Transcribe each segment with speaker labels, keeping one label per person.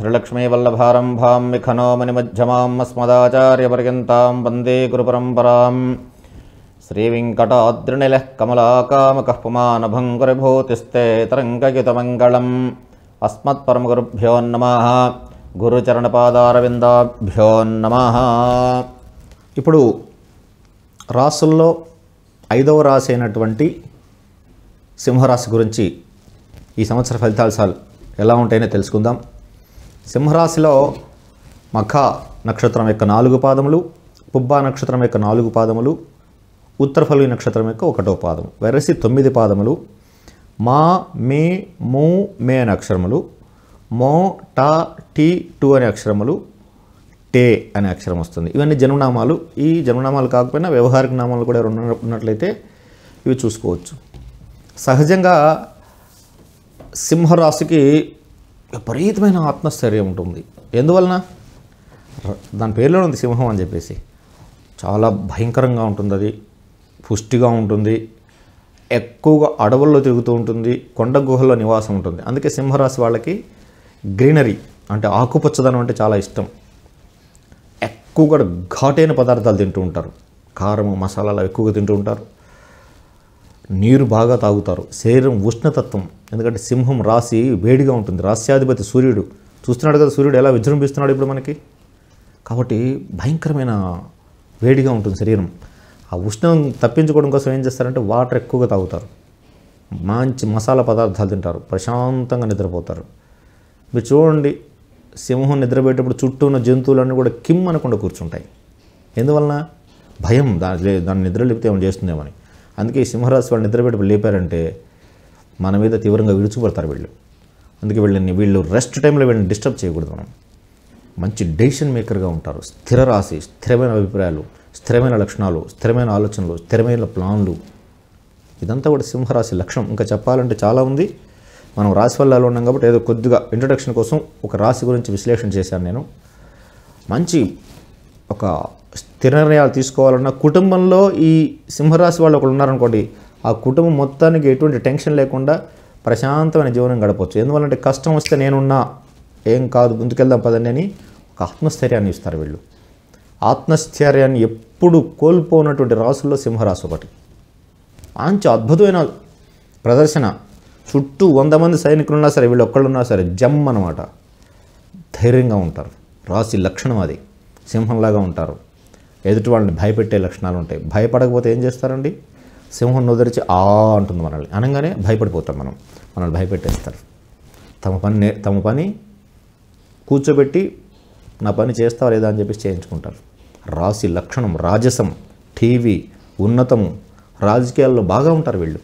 Speaker 1: శ్రీలక్ష్మీవల్లభారంభాం విఖనో మణిమధ్యమాం అస్మదాచార్యపర్యంతాం వందే గురుపరంపరాం శ్రీవింకటాద్రినిలः కమలాకామకः పుమానభంగురిభూతిస్తే తరంగయుతమంగళం అస్మత్పరమగురుభ్యో నమః గురుచరణపాదారవిందాభ్యో నమః ఇప్పుడు రాసుల్లో ఐదవ రాశి అయినటువంటి సింహరాశి గురించి ఈ సంవత్సర ఫలితాలు ఎలా ఉంటాయో తెలుసుకుందాం సింహరాశిలో మఖ నక్షత్రం యొక్క నాలుగు పాదములు పుబ్బా నక్షత్రం యొక్క నాలుగు పాదములు ఉత్తరఫలి నక్షత్రం యొక్క ఒకటో పాదం వెరసి తొమ్మిది పాదములు మా మే మూ మే అనే అక్షరములు మో టా టీ టు అనే అక్షరములు టే అనే అక్షరం వస్తుంది ఇవన్నీ జన్మనామాలు ఈ జన్మనామాలు కాకపోయినా వ్యవహారిక నామాలు కూడా ఉన్న ఉన్నట్లయితే ఇవి చూసుకోవచ్చు సహజంగా సింహరాశికి విపరీతమైన ఆత్మస్థైర్యం ఉంటుంది ఎందువలన ర- దాని పేరులో ఉంది సింహం అని చెప్పేసి చాలా భయంకరంగా ఉంటుంది అది పుష్టిగా ఉంటుంది ఎక్కువగా అడవుల్లో తిరుగుతూ ఉంటుంది కొండ గుహల్లో నివాసం ఉంటుంది అందుకే సింహరాశి వాళ్ళకి గ్రీనరీ అంటే ఆకుపచ్చదనం అంటే చాలా ఇష్టం ఎక్కువగా ఘాటైన పదార్థాలు తింటూ ఉంటారు కారం మసాలాలు ఎక్కువగా తింటూ ఉంటారు నీరు బాగా తాగుతారు శరీరం ఉష్ణతత్వం ఎందుకంటే సింహం రాశి వేడిగా ఉంటుంది రాస్యాధిపతి సూర్యుడు చూస్తున్నాడు కదా సూర్యుడు ఎలా విజృంభిస్తున్నాడు ఇప్పుడు మనకి కాబట్టి భయంకరమైన వేడిగా ఉంటుంది శరీరం ఆ ఉష్ణం తప్పించుకోవడం కోసం ఏం చేస్తారంటే వాటర్ ఎక్కువగా తాగుతారు మంచి మసాలా పదార్థాలు తింటారు ప్రశాంతంగా నిద్రపోతారు మీరు చూడండి సింహం నిద్రపోయేటప్పుడు చుట్టూ ఉన్న జంతువులన్నీ కూడా కిమ్ అనకుండా కూర్చుంటాయి ఎందువలన భయం దాని లే- దాని నిద్ర లేపితే ఏమైనా చేస్తుందేమని అందుకే ఈ సింహరాశి వాళ్ళు నిద్రపోయేటప్పుడు లేపారంటే మన మీద తీవ్రంగా విరుచుపడతారు వీళ్ళు అందుకే వీళ్ళని వీళ్ళు రెస్ట్ టైంలో వీళ్ళని డిస్టర్బ్ చేయకూడదు మనం మంచి డెసిషన్ మేకర్గా ఉంటారు స్థిర రాశి స్థిరమైన అభిప్రాయాలు స్థిరమైన లక్షణాలు స్థిరమైన ఆలోచనలు స్థిరమైన ప్లాన్లు ఇదంతా కూడా సింహరాశి లక్షణం ఇంకా చెప్పాలంటే చాలా ఉంది మనం రాశి ఫలాలు ఉన్నాం కాబట్టి ఏదో కొద్దిగా ఇంట్రడక్షన్ కోసం ఒక రాశి గురించి విశ్లేషణ చేశాను నేను మంచి ఒక స్థిర నిర్ణయాలు తీసుకోవాలన్నా కుటుంబంలో ఈ సింహరాశి వాళ్ళు ఒకరు ఉన్నారనుకోండి ఆ కుటుంబం మొత్తానికి ఎటువంటి టెన్షన్ లేకుండా ప్రశాంతమైన జీవనం గడపవచ్చు ఎందువల్లంటే కష్టం వస్తే నేనున్నా ఏం కాదు ముందుకెళ్దాం పదండి అని ఒక ఆత్మస్థైర్యాన్ని ఇస్తారు వీళ్ళు ఆత్మస్థైర్యాన్ని ఎప్పుడు కోల్పోనటువంటి రాసుల్లో సింహరాశి ఒకటి మంచి అద్భుతమైన ప్రదర్శన చుట్టూ వంద మంది సైనికులు ఉన్నా సరే వీళ్ళు ఒక్కళ్ళున్నా సరే జమ్ అనమాట ధైర్యంగా ఉంటారు రాశి లక్షణం అది సింహంలాగా ఉంటారు ఎదుటి వాళ్ళని భయపెట్టే లక్షణాలు ఉంటాయి భయపడకపోతే ఏం చేస్తారండి సింహం నొదరిచి ఆ అంటుంది మనల్ని అనగానే భయపడిపోతాం మనం మనల్ని భయపెట్టేస్తారు తమ పని నే- తమ పని కూర్చోబెట్టి నా పని చేస్తావా లేదా అని చెప్పేసి చేయించుకుంటారు రాశి లక్షణం రాజసం టీవీ ఉన్నతము రాజకీయాల్లో బాగా ఉంటారు వీళ్ళు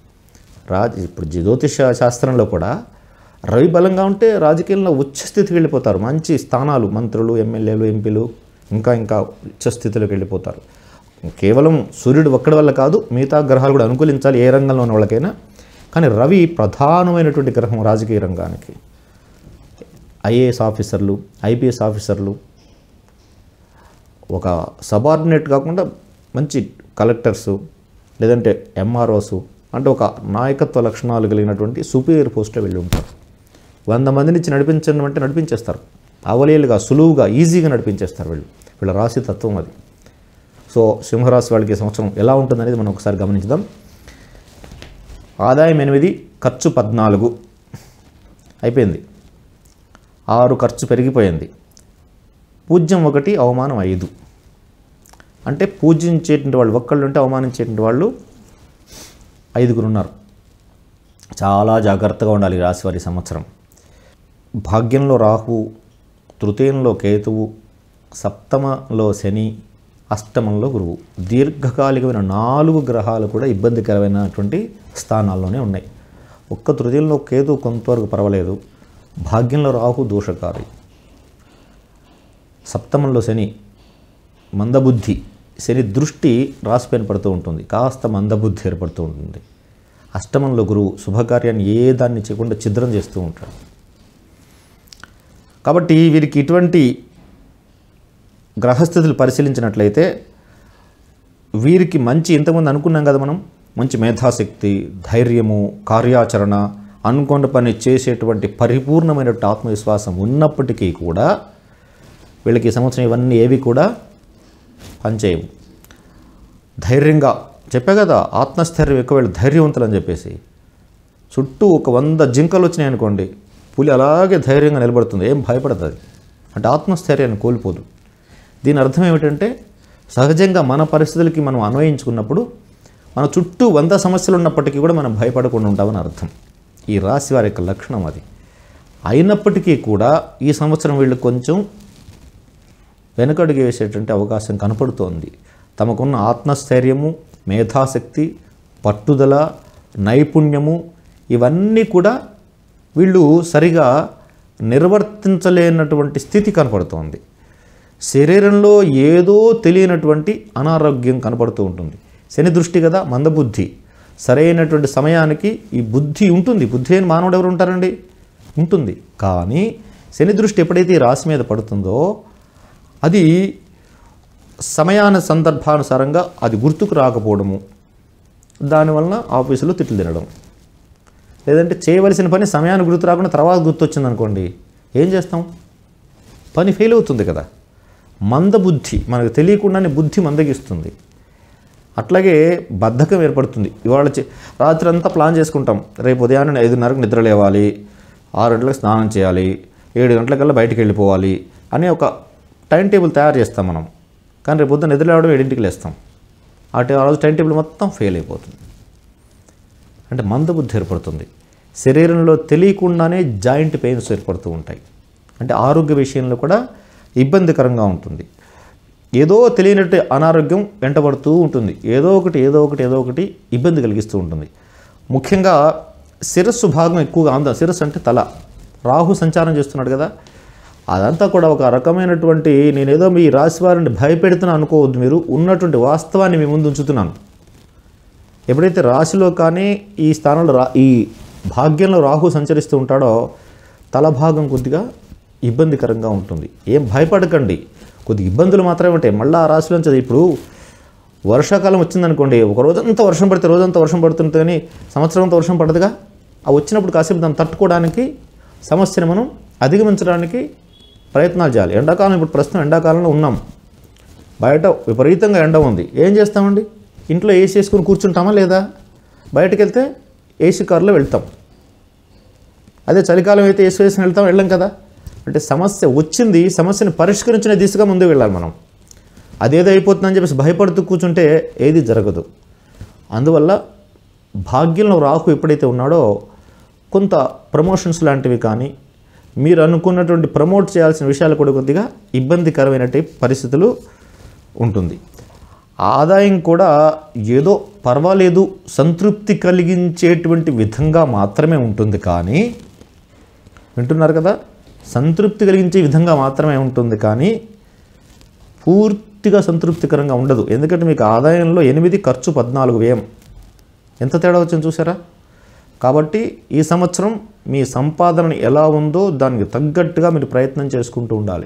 Speaker 1: రాజ ఇప్పుడు జ్యోతిష శాస్త్రంలో కూడా రవి బలంగా ఉంటే రాజకీయంలో ఉచ్చ స్థితికి వెళ్ళిపోతారు మంచి స్థానాలు మంత్రులు ఎమ్మెల్యేలు ఎంపీలు ఇంకా ఇంకా ఉచ్చ స్థితిలోకి వెళ్ళిపోతారు కేవలం సూర్యుడు ఒక్కడి వల్ల కాదు మిగతా గ్రహాలు కూడా అనుకూలించాలి ఏ రంగంలో ఉన్న వాళ్ళకైనా కానీ రవి ప్రధానమైనటువంటి గ్రహం రాజకీయ రంగానికి ఐఏఎస్ ఆఫీసర్లు ఐపీఎస్ ఆఫీసర్లు ఒక సబార్డినేట్ కాకుండా మంచి కలెక్టర్సు లేదంటే ఎంఆర్ఓసు అంటే ఒక నాయకత్వ లక్షణాలు కలిగినటువంటి సుపీరియర్ పోస్ట్లో వెళ్ళి ఉంటారు వంద మందిని ఇచ్చి నడిపించడం అంటే నడిపించేస్తారు అవలీలుగా సులువుగా ఈజీగా నడిపించేస్తారు వీళ్ళు వీళ్ళ రాశి తత్వం అది సో సింహరాశి వాళ్ళకి ఈ సంవత్సరం ఎలా ఉంటుందనేది మనం ఒకసారి గమనించుదాం ఆదాయం ఎనిమిది ఖర్చు పద్నాలుగు అయిపోయింది ఆరు ఖర్చు పెరిగిపోయింది పూజ్యం ఒకటి అవమానం ఐదు అంటే పూజించేటువంటి వాళ్ళు ఒక్కళ్ళు ఉంటే అవమానించేటువంటి వాళ్ళు ఐదుగురు ఉన్నారు చాలా జాగ్రత్తగా ఉండాలి ఈ రాశి వారి సంవత్సరం భాగ్యంలో రాహు తృతీయంలో కేతువు సప్తమలో శని అష్టమంలో గురువు దీర్ఘకాలికమైన నాలుగు గ్రహాలు కూడా ఇబ్బందికరమైనటువంటి స్థానాల్లోనే ఉన్నాయి ఒక్క తృతీయంలో కేతు కొంతవరకు పర్వాలేదు భాగ్యంలో రాహు దోషకారి సప్తమంలో శని మందబుద్ధి శని దృష్టి రాసిపైన పడుతూ ఉంటుంది కాస్త మందబుద్ధి ఏర్పడుతూ ఉంటుంది అష్టమంలో గురువు శుభకార్యాన్ని ఏ దాన్ని చేయకుండా ఛిద్రం చేస్తూ ఉంటాడు కాబట్టి వీరికి ఇటువంటి గ్రహస్థితులు పరిశీలించినట్లయితే వీరికి మంచి ఇంతకుముందు అనుకున్నాం కదా మనం మంచి మేధాశక్తి ధైర్యము కార్యాచరణ అనుకున్న పని చేసేటువంటి పరిపూర్ణమైన ఆత్మవిశ్వాసం ఉన్నప్పటికీ కూడా వీళ్ళకి ఈ సంవత్సరం ఇవన్నీ ఏవి కూడా పనిచేయవు ధైర్యంగా చెప్పా కదా ఆత్మస్థైర్యం ఎక్కువ వీళ్ళు ధైర్యవంతులు అని చెప్పేసి చుట్టూ ఒక వంద జింకలు వచ్చినాయి అనుకోండి పులి అలాగే ధైర్యంగా నిలబడుతుంది ఏం భయపడదు అది అంటే ఆత్మస్థైర్యాన్ని కోల్పోదు దీని అర్థం ఏమిటంటే సహజంగా మన పరిస్థితులకి మనం అన్వయించుకున్నప్పుడు మన చుట్టూ వంద సమస్యలు ఉన్నప్పటికీ కూడా మనం భయపడకుండా ఉంటామని అర్థం ఈ రాశి వారి యొక్క లక్షణం అది అయినప్పటికీ కూడా ఈ సంవత్సరం వీళ్ళు కొంచెం వెనుకడుగు వేసేటువంటి అవకాశం కనపడుతోంది తమకున్న ఆత్మస్థైర్యము మేధాశక్తి పట్టుదల నైపుణ్యము ఇవన్నీ కూడా వీళ్ళు సరిగా నిర్వర్తించలేనటువంటి స్థితి కనపడుతోంది శరీరంలో ఏదో తెలియనటువంటి అనారోగ్యం కనపడుతూ ఉంటుంది శని దృష్టి కదా మందబుద్ధి సరైనటువంటి సమయానికి ఈ బుద్ధి ఉంటుంది బుద్ధి అని మానవుడు ఎవరు ఉంటారండి ఉంటుంది కానీ శని దృష్టి ఎప్పుడైతే ఈ రాశి మీద పడుతుందో అది సమయాన సందర్భానుసారంగా అది గుర్తుకు రాకపోవడము దానివలన ఆఫీసులో తిట్లు తినడం లేదంటే చేయవలసిన పని సమయానికి గుర్తు రాకుండా తర్వాత గుర్తొచ్చింది అనుకోండి ఏం చేస్తాం పని ఫెయిల్ అవుతుంది కదా మందబుద్ధి మనకు తెలియకుండానే బుద్ధి మందగిస్తుంది అట్లాగే బద్ధకం ఏర్పడుతుంది ఇవాళ చే- రాత్రి అంతా ప్లాన్ చేసుకుంటాం రేపు ఉదయాన్నే ఐదున్నరకు నిద్ర లేవాలి ఆరు గంటలకు స్నానం చేయాలి ఏడు గంటలకల్లా బయటికి వెళ్ళిపోవాలి అనే ఒక టైం టేబుల్ తయారు చేస్తాం మనం కానీ రేపు పొద్దున్న నిద్ర లేవడం ఏడింటికి లేస్తాం అటు ఆ రోజు టైం టేబుల్ మొత్తం ఫెయిల్ అయిపోతుంది అంటే మందబుద్ధి ఏర్పడుతుంది శరీరంలో తెలియకుండానే జాయింట్ పెయిన్స్ ఏర్పడుతూ ఉంటాయి అంటే ఆరోగ్య విషయంలో కూడా ఇబ్బందికరంగా ఉంటుంది ఏదో తెలియనట్టు అనారోగ్యం వెంటబడుతూ ఉంటుంది ఏదో ఒకటి ఏదో ఒకటి ఏదో ఒకటి ఇబ్బంది కలిగిస్తూ ఉంటుంది ముఖ్యంగా శిరస్సు భాగం ఎక్కువగా ఆంద శిరస్సు అంటే తల రాహు సంచారం చేస్తున్నాడు కదా అదంతా కూడా ఒక రకమైనటువంటి నేనేదో మీ రాశి వారిని భయపెడుతున్నా అనుకోవద్దు మీరు ఉన్నటువంటి వాస్తవాన్ని మీ ముందు ఉంచుతున్నాను ఎప్పుడైతే రాశిలో కానీ ఈ స్థానంలో రా ఈ భాగ్యంలో రాహు సంచరిస్తూ ఉంటాడో తల భాగం కొద్దిగా ఇబ్బందికరంగా ఉంటుంది ఏం భయపడకండి కొద్ది ఇబ్బందులు మాత్రమే ఉంటాయి మళ్ళీ ఆ రాశిలోంచి అది ఇప్పుడు వర్షాకాలం వచ్చిందనుకోండి ఒక రోజంతా వర్షం పడితే రోజంతా వర్షం పడుతుంది కానీ సంవత్సరం అంతా వర్షం పడదుగా ఆ వచ్చినప్పుడు కాసేపు దాన్ని తట్టుకోవడానికి సమస్యను మనం అధిగమించడానికి ప్రయత్నాలు చేయాలి ఎండాకాలం ఇప్పుడు ప్రస్తుతం ఎండాకాలంలో ఉన్నాం బయట విపరీతంగా ఎండ ఉంది ఏం చేస్తామండి ఇంట్లో ఏసీ వేసుకుని కూర్చుంటామా లేదా బయటకు వెళ్తే ఏసీ కారులో వెళ్తాం అదే చలికాలం అయితే ఏసీ వేసుకుని వెళ్తాం వెళ్ళాం కదా అంటే సమస్య వచ్చింది సమస్యను పరిష్కరించిన దిశగా ముందు వెళ్ళాలి మనం అదేదో అయిపోతుందని చెప్పేసి భయపడుతూ కూర్చుంటే ఏది జరగదు అందువల్ల భాగ్యంలో రాహు ఎప్పుడైతే ఉన్నాడో కొంత ప్రమోషన్స్ లాంటివి కానీ మీరు అనుకున్నటువంటి ప్రమోట్ చేయాల్సిన విషయాలు కూడా కొద్దిగా ఇబ్బందికరమైనటువంటి పరిస్థితులు ఉంటుంది ఆదాయం కూడా ఏదో పర్వాలేదు సంతృప్తి కలిగించేటువంటి విధంగా మాత్రమే ఉంటుంది కానీ వింటున్నారు కదా సంతృప్తి కలిగించే విధంగా మాత్రమే ఉంటుంది కానీ పూర్తిగా సంతృప్తికరంగా ఉండదు ఎందుకంటే మీకు ఆదాయంలో ఎనిమిది ఖర్చు పద్నాలుగు వ్యయం ఎంత తేడా వచ్చింది చూసారా కాబట్టి ఈ సంవత్సరం మీ సంపాదన ఎలా ఉందో దానికి తగ్గట్టుగా మీరు ప్రయత్నం చేసుకుంటూ ఉండాలి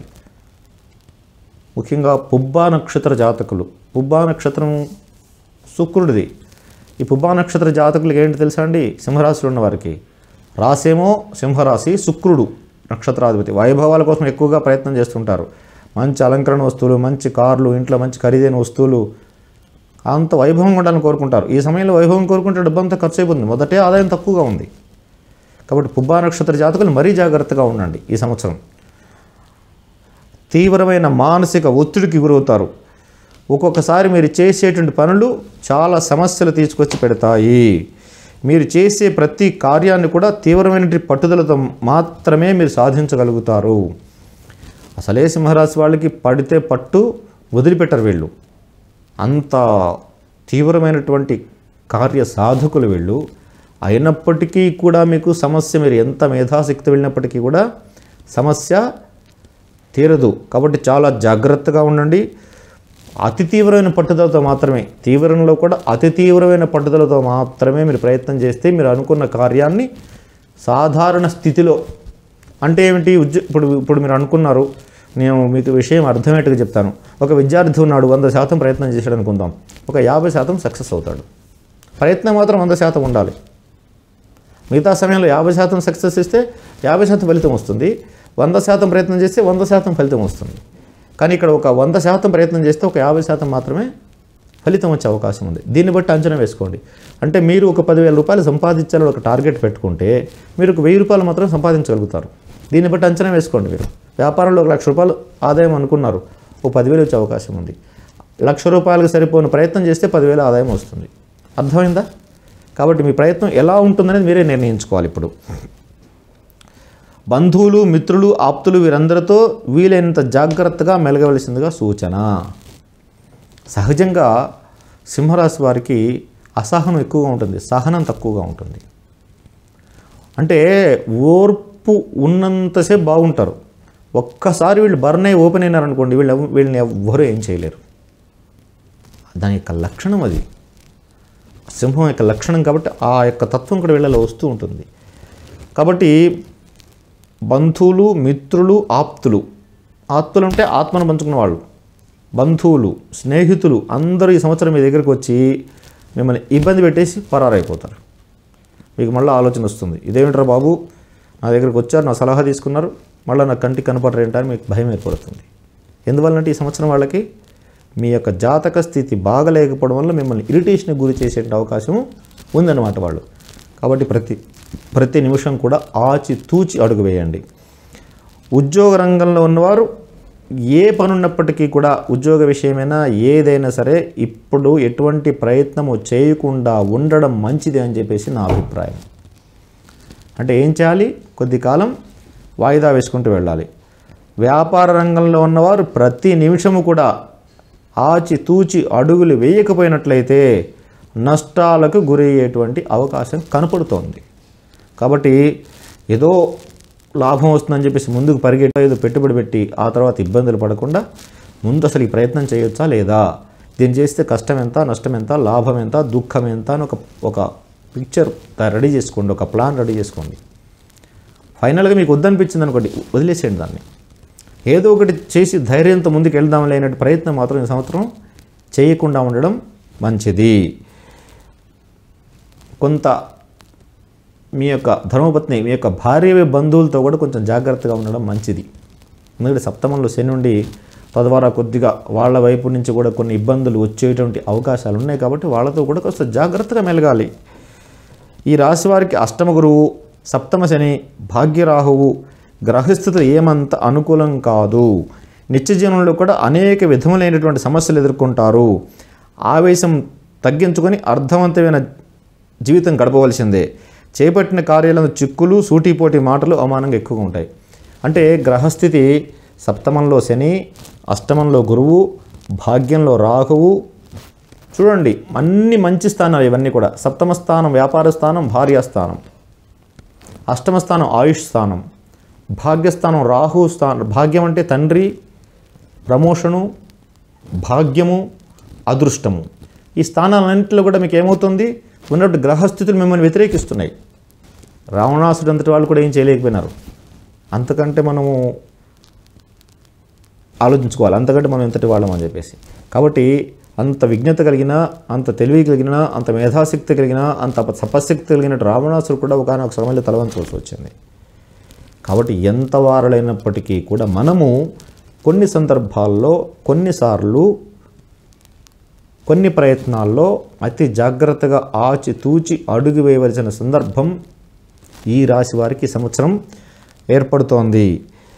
Speaker 1: ముఖ్యంగా పుబ్బా నక్షత్ర జాతకులు పుబ్బా నక్షత్రం శుక్రుడిది ఈ పుబ్బా నక్షత్ర జాతకులకి ఏంటి తెలుసా అండి సింహరాశిలో ఉన్న వారికి రాసేమో సింహరాశి శుక్రుడు నక్షత్రాధిపతి వైభవాల కోసం ఎక్కువగా ప్రయత్నం చేస్తుంటారు మంచి అలంకరణ వస్తువులు మంచి కార్లు ఇంట్లో మంచి ఖరీదైన వస్తువులు అంత వైభవం ఉండాలని కోరుకుంటారు ఈ సమయంలో వైభవం కోరుకుంటే డబ్బంతా ఖర్చు అయిపోతుంది మొదటే ఆదాయం తక్కువగా ఉంది కాబట్టి పుబ్బా నక్షత్ర జాతకులు మరీ జాగ్రత్తగా ఉండండి ఈ సంవత్సరం తీవ్రమైన మానసిక ఒత్తిడికి గురవుతారు ఒక్కొక్కసారి మీరు చేసేటువంటి పనులు చాలా సమస్యలు తీసుకొచ్చి పెడతాయి మీరు చేసే ప్రతి కార్యాన్ని కూడా తీవ్రమైన పట్టుదలతో మాత్రమే మీరు సాధించగలుగుతారు అసలే సింహరాశి వాళ్ళకి పడితే పట్టు వదిలిపెట్టరు వీళ్ళు అంత తీవ్రమైనటువంటి కార్య సాధకులు వీళ్ళు అయినప్పటికీ కూడా మీకు సమస్య మీరు ఎంత మేధాశక్తి వెళ్ళినప్పటికీ కూడా సమస్య తీరదు కాబట్టి చాలా జాగ్రత్తగా ఉండండి అతి తీవ్రమైన పట్టుదలతో మాత్రమే తీవ్రంలో కూడా అతి తీవ్రమైన పట్టుదలతో మాత్రమే మీరు ప్రయత్నం చేస్తే మీరు అనుకున్న కార్యాన్ని సాధారణ స్థితిలో అంటే ఏమిటి ఉద్య ఇప్పుడు ఇప్పుడు మీరు అనుకున్నారు నేను మీకు విషయం అర్థమయ్యేట్టుగా చెప్తాను ఒక విద్యార్థి ఉన్నాడు వంద శాతం ప్రయత్నం చేశాడు అనుకుందాం ఒక యాభై శాతం సక్సెస్ అవుతాడు ప్రయత్నం మాత్రం వంద శాతం ఉండాలి మిగతా సమయంలో యాభై శాతం సక్సెస్ ఇస్తే యాభై శాతం ఫలితం వస్తుంది వంద శాతం ప్రయత్నం చేస్తే వంద శాతం ఫలితం వస్తుంది కానీ ఇక్కడ ఒక వంద శాతం ప్రయత్నం చేస్తే ఒక యాభై శాతం మాత్రమే ఫలితం వచ్చే అవకాశం ఉంది దీన్ని బట్టి అంచనా వేసుకోండి అంటే మీరు ఒక పదివేల రూపాయలు సంపాదించాలని ఒక టార్గెట్ పెట్టుకుంటే మీరు ఒక వెయ్యి రూపాయలు మాత్రం సంపాదించగలుగుతారు దీన్ని బట్టి అంచనా వేసుకోండి మీరు వ్యాపారంలో ఒక లక్ష రూపాయలు ఆదాయం అనుకున్నారు ఒక పదివేలు వచ్చే అవకాశం ఉంది లక్ష రూపాయలకు సరిపోయిన ప్రయత్నం చేస్తే పదివేల ఆదాయం వస్తుంది అర్థమైందా కాబట్టి మీ ప్రయత్నం ఎలా ఉంటుందనేది మీరే నిర్ణయించుకోవాలి ఇప్పుడు బంధువులు మిత్రులు ఆప్తులు వీరందరితో వీలైనంత జాగ్రత్తగా మెలగవలసిందిగా సూచన సహజంగా సింహరాశి వారికి అసహనం ఎక్కువగా ఉంటుంది సహనం తక్కువగా ఉంటుంది అంటే ఓర్పు ఉన్నంతసేపు బాగుంటారు ఒక్కసారి వీళ్ళు బర్న్ అయి ఓపెన్ అయినారనుకోండి వీళ్ళు ఎవ- వీళ్ళని ఎవ్వరూ ఏం చేయలేరు దాని యొక్క లక్షణం అది సింహం యొక్క లక్షణం కాబట్టి ఆ యొక్క తత్వం కూడా వీళ్ళలో వస్తూ ఉంటుంది కాబట్టి బంధువులు మిత్రులు ఆప్తులు ఆప్తులు అంటే ఆత్మను పంచుకున్న వాళ్ళు బంధువులు స్నేహితులు అందరూ ఈ సంవత్సరం మీ దగ్గరికి వచ్చి మిమ్మల్ని ఇబ్బంది పెట్టేసి పరారైపోతారు మీకు మళ్ళీ ఆలోచన వస్తుంది ఇదేమిట్రా బాబు నా దగ్గరికి వచ్చారు నా సలహా తీసుకున్నారు మళ్ళీ నా కంటికి కనపడరు ఏంటని మీకు భయం ఏర్పడుతుంది ఎందువల్లంటే ఈ సంవత్సరం వాళ్ళకి మీ యొక్క జాతక స్థితి బాగలేకపోవడం వల్ల మిమ్మల్ని ఇరిటేషన్కి గురి చేసే అవకాశం ఉందన్నమాట వాళ్ళు కాబట్టి ప్రతి ప్రతి నిమిషం కూడా ఆచి తూచి అడుగు వేయండి ఉద్యోగ రంగంలో ఉన్నవారు ఏ పని ఉన్నప్పటికీ కూడా ఉద్యోగ విషయమైనా ఏదైనా సరే ఇప్పుడు ఎటువంటి ప్రయత్నము చేయకుండా ఉండడం మంచిది అని చెప్పేసి నా అభిప్రాయం అంటే ఏం చేయాలి కొద్ది కాలం వాయిదా వేసుకుంటూ వెళ్ళాలి వ్యాపార రంగంలో ఉన్నవారు ప్రతి నిమిషము కూడా ఆచి తూచి అడుగులు వేయకపోయినట్లయితే నష్టాలకు గురయ్యేటువంటి అవకాశం కనపడుతోంది కాబట్టి ఏదో లాభం వస్తుందని చెప్పేసి ముందుకు పరిగెట్ట ఏదో పెట్టుబడి పెట్టి ఆ తర్వాత ఇబ్బందులు పడకుండా ముందు అసలు ఈ ప్రయత్నం చేయొచ్చా లేదా దీన్ని చేస్తే కష్టం ఎంత నష్టం ఎంత లాభం ఎంత దుఃఖం ఎంత అని ఒక ఒక పిక్చర్ రెడీ చేసుకోండి ఒక ప్లాన్ రెడీ చేసుకోండి ఫైనల్గా మీకు వద్దనిపించింది అనుకోండి వదిలేసేయండి దాన్ని ఏదో ఒకటి చేసి ధైర్యంతో ముందుకు వెళ్దాం లేనట్టు ప్రయత్నం మాత్రం ఈ సంవత్సరం చేయకుండా ఉండడం మంచిది కొంత మీ యొక్క ధర్మపత్ని మీ యొక్క భార్య బంధువులతో కూడా కొంచెం జాగ్రత్తగా ఉండడం మంచిది ఎందుకంటే సప్తమంలో శని నుండి తద్వారా కొద్దిగా వాళ్ళ వైపు నుంచి కూడా కొన్ని ఇబ్బందులు వచ్చేటువంటి అవకాశాలు ఉన్నాయి కాబట్టి వాళ్ళతో కూడా కొంచెం జాగ్రత్తగా మెలగాలి ఈ రాశి వారికి అష్టమ గురువు సప్తమ శని భాగ్యరాహువు గ్రహస్థితులు ఏమంత అనుకూలం కాదు నిత్య జీవనంలో కూడా అనేక విధములైనటువంటి సమస్యలు ఎదుర్కొంటారు ఆవేశం తగ్గించుకొని అర్థవంతమైన జీవితం గడపవలసిందే చేపట్టిన కార్యాలను చిక్కులు సూటిపోటి మాటలు అవమానంగా ఎక్కువగా ఉంటాయి అంటే గ్రహస్థితి సప్తమంలో శని అష్టమంలో గురువు భాగ్యంలో రాహువు చూడండి అన్ని మంచి స్థానాలు ఇవన్నీ కూడా సప్తమ స్థానం వ్యాపార స్థానం భార్య స్థానం అష్టమ స్థానం ఆయుష్ స్థానం భాగ్యస్థానం రాహు స్థానం భాగ్యం అంటే తండ్రి ప్రమోషను భాగ్యము అదృష్టము ఈ స్థానాలన్నింటిలో కూడా మీకు ఏమవుతుంది ఉన్నటువంటి గ్రహస్థితులు మిమ్మల్ని వ్యతిరేకిస్తున్నాయి రావణాసుడు అంతటి వాళ్ళు కూడా ఏం చేయలేకపోయినారు అంతకంటే మనము ఆలోచించుకోవాలి అంతకంటే మనం ఎంతటి వాళ్ళం అని చెప్పేసి కాబట్టి అంత విజ్ఞత కలిగిన అంత తెలివి కలిగిన అంత మేధాశక్తి కలిగిన అంత తపశక్తి కలిగిన రావణాసుడు కూడా ఒకనొక సమయంలో తలవంచవలసి వచ్చింది కాబట్టి ఎంత వారలైనప్పటికీ కూడా మనము కొన్ని సందర్భాల్లో కొన్నిసార్లు కొన్ని ప్రయత్నాల్లో అతి జాగ్రత్తగా ఆచి తూచి అడుగు వేయవలసిన సందర్భం ఈ రాశి వారికి ఈ సంవత్సరం ఏర్పడుతోంది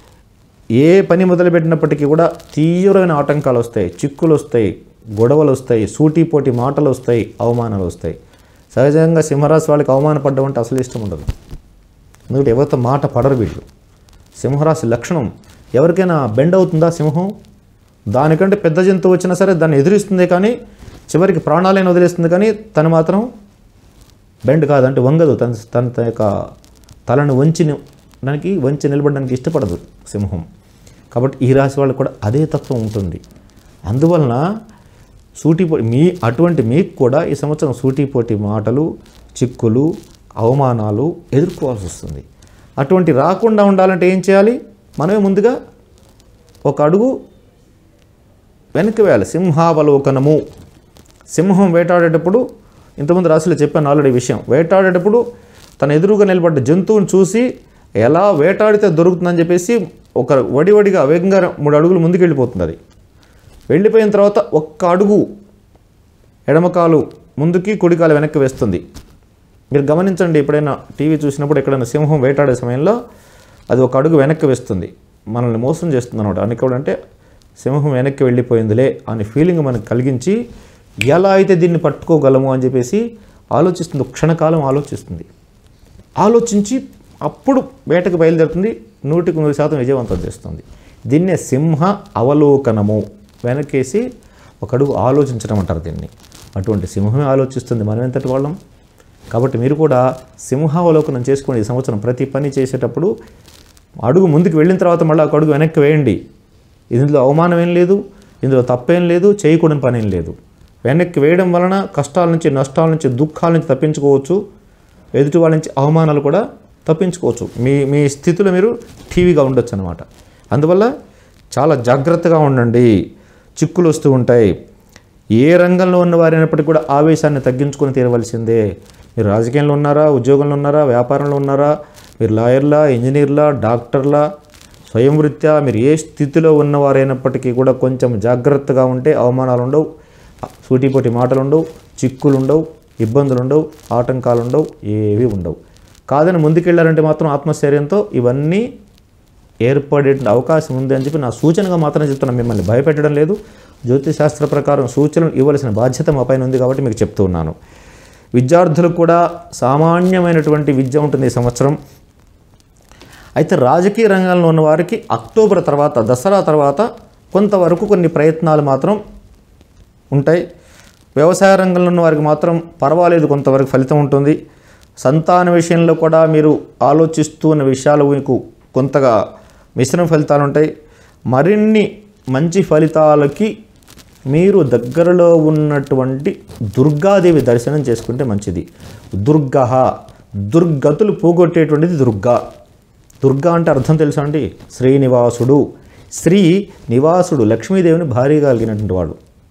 Speaker 1: ఏ పని మొదలుపెట్టినప్పటికీ కూడా తీవ్రమైన ఆటంకాలు వస్తాయి చిక్కులు వస్తాయి గొడవలు వస్తాయి సూటిపోటి మాటలు వస్తాయి అవమానాలు వస్తాయి సహజంగా సింహరాశి వాళ్ళకి అవమానపడ్డం అంటే అసలు ఇష్టం ఉండదు ఎందుకంటే ఎవరితో మాట పడరు వీళ్ళు సింహరాశి లక్షణం ఎవరికైనా బెండ్ అవుతుందా సింహం దానికంటే పెద్ద జంతువు వచ్చినా సరే దాన్ని ఎదురిస్తుంది కానీ చివరికి ప్రాణాలైన వదిలేస్తుంది కానీ తను మాత్రం బెండ్ కాదంటే వంగదు తన తన తన యొక్క తలను వంచి ని- దానికి వంచి నిలబడడానికి ఇష్టపడదు సింహం కాబట్టి ఈ రాశి వాళ్ళకి కూడా అదే తత్వం ఉంటుంది అందువలన సూటిపోటి మీ అటువంటి మీకు కూడా ఈ సంవత్సరం సూటిపోటి మాటలు చిక్కులు అవమానాలు ఎదుర్కోవాల్సి వస్తుంది అటువంటి రాకుండా ఉండాలంటే ఏం చేయాలి మనమే ముందుగా ఒక అడుగు వెనక్కి వేయాలి సింహావలోకనము సింహం వేటాడేటప్పుడు ఇంతకుముందు రాశిలో చెప్పాను ఆల్రెడీ విషయం వేటాడేటప్పుడు తన ఎదురుగా నిలబడ్డ జంతువుని చూసి ఎలా వేటాడితే దొరుకుతుందని చెప్పేసి ఒక వడివడిగా వేగంగా మూడు అడుగులు ముందుకు వెళ్ళిపోతుంది అది వెళ్ళిపోయిన తర్వాత ఒక్క అడుగు ఎడమకాలు ముందుకి కుడికాలు వెనక్కి వేస్తుంది మీరు గమనించండి ఎప్పుడైనా టీవీ చూసినప్పుడు ఎక్కడైనా సింహం వేటాడే సమయంలో అది ఒక అడుగు వెనక్కి వేస్తుంది మనల్ని మోసం చేస్తుంది అనమాట అనుకోవడంటే సింహం వెనక్కి వెళ్ళిపోయిందిలే అనే ఫీలింగ్ మనకు కలిగించి ఎలా అయితే దీన్ని పట్టుకోగలము అని చెప్పేసి ఆలోచిస్తుంది ఒక క్షణకాలం ఆలోచిస్తుంది ఆలోచించి అప్పుడు వేటకు బయలుదేరుతుంది నూటికి నూరు శాతం విజయవంతం చేస్తుంది దీన్నే సింహ అవలోకనము వెనకేసి ఒక అడుగు ఆలోచించడం అంటారు దీన్ని అటువంటి సింహమే ఆలోచిస్తుంది మనం ఎంతటి వాళ్ళం కాబట్టి మీరు కూడా సింహావలోకనం చేసుకోండి ఈ సంవత్సరం ప్రతి పని చేసేటప్పుడు అడుగు ముందుకు వెళ్ళిన తర్వాత మళ్ళీ ఒక అడుగు వెనక్కి వేయండి ఇందులో అవమానం ఏం లేదు ఇందులో తప్పేం లేదు చేయకూడని పని ఏం లేదు వెనక్కి వేయడం వలన కష్టాల నుంచి నష్టాల నుంచి దుఃఖాల నుంచి తప్పించుకోవచ్చు ఎదుటి వాళ్ళ నుంచి అవమానాలు కూడా తప్పించుకోవచ్చు మీ మీ స్థితిలో మీరు టీవీగా ఉండొచ్చు అనమాట అందువల్ల చాలా జాగ్రత్తగా ఉండండి చిక్కులు వస్తూ ఉంటాయి ఏ రంగంలో ఉన్న వారైనప్పటికీ కూడా ఆవేశాన్ని తగ్గించుకొని తీరవలసిందే మీరు రాజకీయంలో ఉన్నారా ఉద్యోగంలో ఉన్నారా వ్యాపారంలో ఉన్నారా మీరు లాయర్లా ఇంజనీర్లా డాక్టర్లా స్వయం వృత్యా మీరు ఏ స్థితిలో ఉన్నవారైనప్పటికీ కూడా కొంచెం జాగ్రత్తగా ఉంటే అవమానాలు ఉండవు సూటిపోటి మాటలు ఉండవు చిక్కులు ఉండవు ఇబ్బందులు ఉండవు ఆటంకాలు ఉండవు ఏవి ఉండవు కాదని ముందుకెళ్ళారంటే మాత్రం ఆత్మస్థైర్యంతో ఇవన్నీ ఏర్పడే అవకాశం ఉంది అని చెప్పి నా సూచనగా మాత్రమే చెప్తున్నాను మిమ్మల్ని భయపెట్టడం లేదు జ్యోతిశాస్త్ర ప్రకారం సూచనలు ఇవ్వాల్సిన బాధ్యత మా పైన ఉంది కాబట్టి మీకు చెప్తూ ఉన్నాను విద్యార్థులకు కూడా సామాన్యమైనటువంటి విద్య ఉంటుంది ఈ సంవత్సరం అయితే రాజకీయ రంగంలో ఉన్న వారికి అక్టోబర్ తర్వాత దసరా తర్వాత కొంతవరకు కొన్ని ప్రయత్నాలు మాత్రం ఉంటాయి వ్యవసాయ రంగంలో ఉన్న వారికి మాత్రం పర్వాలేదు కొంతవరకు ఫలితం ఉంటుంది సంతాన విషయంలో కూడా మీరు ఆలోచిస్తూ ఉన్న విషయాలు మీకు కొంతగా మిశ్రమ ఫలితాలు ఉంటాయి మరిన్ని మంచి ఫలితాలకి మీరు దగ్గరలో ఉన్నటువంటి దుర్గాదేవి దర్శనం చేసుకుంటే మంచిది దుర్గ దుర్గతులు పోగొట్టేటువంటిది దుర్గా దుర్గా అంటే అర్థం తెలుసా అండి శ్రీనివాసుడు శ్రీ నివాసుడు లక్ష్మీదేవిని భారీగా కలిగినటువంటి వాడు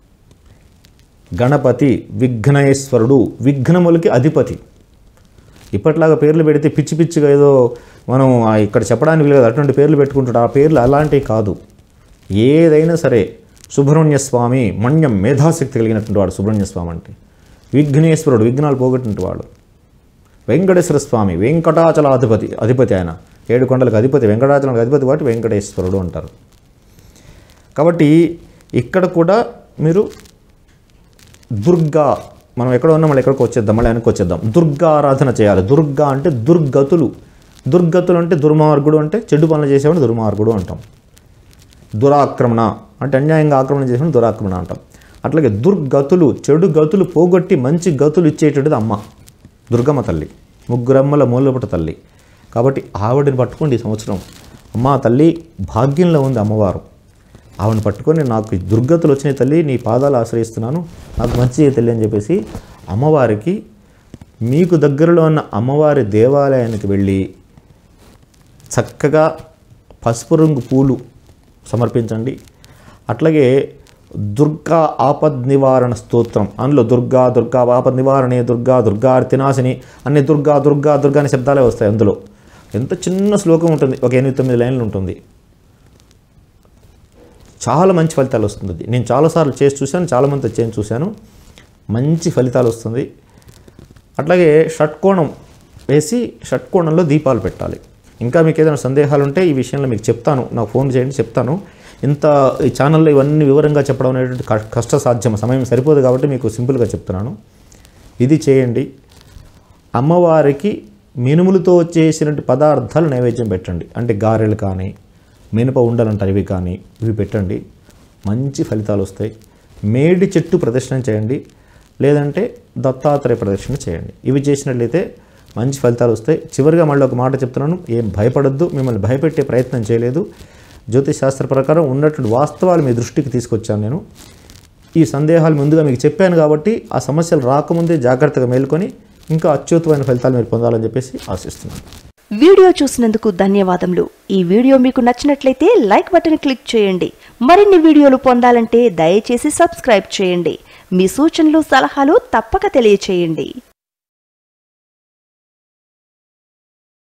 Speaker 1: గణపతి విఘ్నేశ్వరుడు విఘ్నములకి అధిపతి ఇప్పట్లాగా పేర్లు పెడితే పిచ్చి పిచ్చిగా ఏదో మనం ఆ ఇక్కడ చెప్పడానికి లేదు అటువంటి పేర్లు పెట్టుకుంటాడు ఆ పేర్లు అలాంటివి కాదు ఏదైనా సరే సుబ్రహ్మణ్య స్వామి మణ్యం మేధాశక్తి కలిగినటువంటి వాడు సుబ్రహ్మణ్య స్వామి అంటే విఘ్నేశ్వరుడు విఘ్నాలు పోగొట్టినటువంటి వాడు వెంకటేశ్వర స్వామి వెంకటాచల అధిపతి అధిపతి ఆయన ఏడు కొండలకు అధిపతి వెంకటాచలానికి అధిపతి కాబట్టి వెంకటేశ్వరుడు అంటారు కాబట్టి ఇక్కడ కూడా మీరు దుర్గా మనం ఎక్కడ ఉన్నాం మళ్ళీ ఎక్కడికి వచ్చేద్దాం మళ్ళీ వెనక్కి వచ్చేద్దాం దుర్గా ఆరాధన చేయాలి దుర్గా అంటే దుర్గతులు దుర్గతులు అంటే దుర్మార్గుడు అంటే చెడు పనులు చేసేవాడు దుర్మార్గుడు అంటాం దురాక్రమణ అంటే అన్యాయంగా ఆక్రమణ చేసిన దురాక్రమణ అంటాం అట్లాగే దుర్గతులు చెడు గతులు పోగొట్టి మంచి గతులు ఇచ్చేటువంటిది అమ్మ దుర్గమ్మ తల్లి ముగ్గురమ్మల మూలపట తల్లి కాబట్టి ఆవిడని పట్టుకోండి ఈ సంవత్సరం అమ్మ తల్లి భాగ్యంలో ఉంది అమ్మవారు ఆవిడని పట్టుకొని నాకు ఈ దుర్గతులు వచ్చినాయి తల్లి నీ పాదాలు ఆశ్రయిస్తున్నాను నాకు మంచి చేయి తల్లి అని చెప్పేసి అమ్మవారికి మీకు దగ్గరలో ఉన్న అమ్మవారి దేవాలయానికి వెళ్ళి చక్కగా పసుపు రంగు పూలు సమర్పించండి అట్లాగే దుర్గా ఆపద్ నివారణ స్తోత్రం అందులో దుర్గా దుర్గా ఆపద్ నివారణే దుర్గా దుర్గా అర్తినాశిని అన్ని దుర్గా దుర్గా దుర్గా అనే శబ్దాలే వస్తాయి అందులో ఎంత చిన్న శ్లోకం ఉంటుంది ఒక ఎనిమిది తొమ్మిది లైన్లు ఉంటుంది చాలా మంచి ఫలితాలు వస్తుంది అది నేను చాలాసార్లు చేసి చూశాను చాలామంది చేసి చూశాను మంచి ఫలితాలు వస్తుంది అట్లాగే షట్కోణం వేసి షట్కోణంలో దీపాలు పెట్టాలి ఇంకా మీకు ఏదైనా సందేహాలు ఉంటే ఈ విషయంలో మీకు చెప్తాను నాకు ఫోన్ చేయండి చెప్తాను ఇంత ఈ ఛానల్లో ఇవన్నీ వివరంగా చెప్పడం అనేటువంటి క- కష్టసాధ్యం సమయం సరిపోదు కాబట్టి మీకు సింపుల్గా చెప్తున్నాను ఇది చేయండి అమ్మవారికి మినుములతో చేసినటువంటి పదార్థాలు నైవేద్యం పెట్టండి అంటే గారెలు కానీ మినప ఉండలు అంటారు ఇవి కానీ ఇవి పెట్టండి మంచి ఫలితాలు వస్తాయి మేడి చెట్టు ప్రదర్శన చేయండి లేదంటే దత్తాత్రేయ ప్రదర్శన చేయండి ఇవి చేసినట్లయితే మంచి ఫలితాలు వస్తాయి చివరిగా మళ్ళీ ఒక మాట చెప్తున్నాను ఏం భయపడద్దు మిమ్మల్ని భయపెట్టే ప్రయత్నం చేయలేదు జ్యోతిష్ శాస్త్ర ప్రకారం ఉన్నటువంటి వాస్తవాలు మీ దృష్టికి తీసుకొచ్చాను నేను ఈ సందేహాలు ముందుగా మీకు చెప్పాను కాబట్టి ఆ సమస్యలు రాకముందే జాగ్రత్తగా మేల్కొని ఇంకా అత్యుత్తమైన ఫలితాలు మీరు పొందాలని చెప్పేసి ఆశిస్తున్నాను
Speaker 2: వీడియో చూసినందుకు ధన్యవాదములు ఈ వీడియో మీకు నచ్చినట్లయితే లైక్ బటన్ క్లిక్ చేయండి మరిన్ని వీడియోలు పొందాలంటే దయచేసి సబ్స్క్రైబ్ చేయండి మీ సూచనలు సలహాలు తప్పక తెలియచేయండి